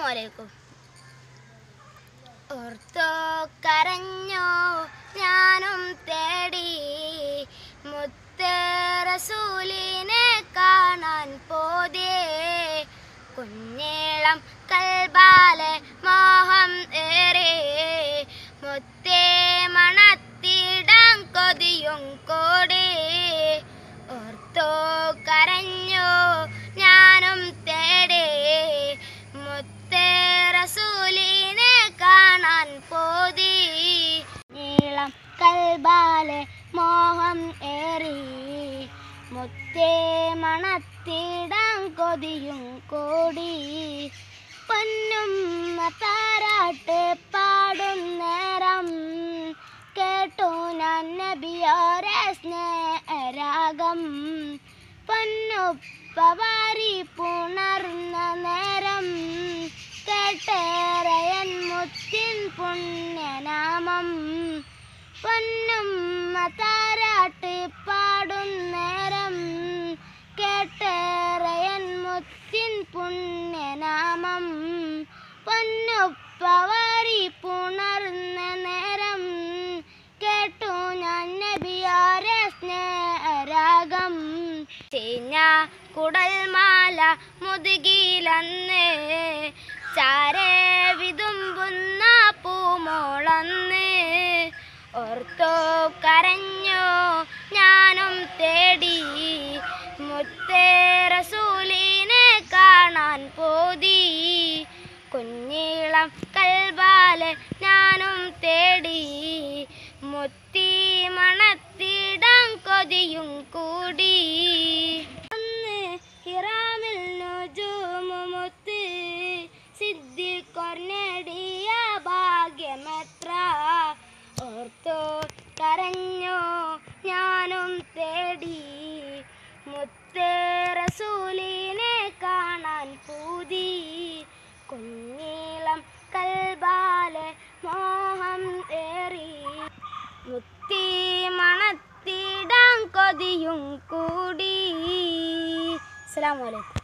അസ്സലാമലൈക്കും ഓർത്തോ കരഞ്ഞോ ഞാനും തേടി മുത്തറസൂലിനെ കാണാൻ പോതേ കുഞ്ഞേളം കൽബാലെ മോഹം ഏറെ മുത്തേ മണത്തിടാൻ കൊതിയും കോടേ ഓർത്തോ കരഞ്ഞോ ഞാനും തേടേ മുത്തേ റസൂലിനെ കാണാൻ പോതി നീളം കൽബാലെ മോഹം ഏറി മുത്തേ മണത്തിടാൻ കൊതിയും കോടി പൊന്നും താരാട്ട് പാടും നേരം കേട്ടു ഞാൻ നബിയോരെ സ്നേഹരാഗം പൊന്നുപ്പവാരി പുണർന്ന നേരം കേട്ടേറയൻ മുത്തിൻ പുണ്യനാമം പൊന്നും താരാട്ട് പാടും നേരം കേട്ടേറയൻ മുത്തിൻ പുണ്യനാമം പൊന്നുപ്പവാരി പുണർന്ന നേരം കേട്ടു ഞാൻ നബിയാരെ സ്നേഹരാഗം ചീഞ്ഞ കുടൽമാല മുതുകിലന്ന് ചാരേ വിതുമ്പുന്ന പൂമോളന്ന് ഓർത്തോ കരഞ്ഞോ ഞാനും തേടി മുത്തേ റസൂലിനെ കാണാൻ പോതി കുഞ്ഞീളം കൽബാലെ ഞാനും തേടി മുത്തി മണത്തിടാൻ കൊതിയും കൂടി അന്ന് ഹിറാമിൽ നുജുമുത്ത് സിദ്ധി കൊർനടിയ ഭാഗ്യമെത്ര ഓർത്തോ കരഞ്ഞോ ഞാനും തേടി മുത്തേ റസൂലിനെ കാണാൻ പൂതി കുഞ്ഞീളം കൽബാലെ മോഹം ഏറി മുത്തി മണത്തിടാൻ കൊതിയും കൂടി അസ്സലാമു അലൈക്കും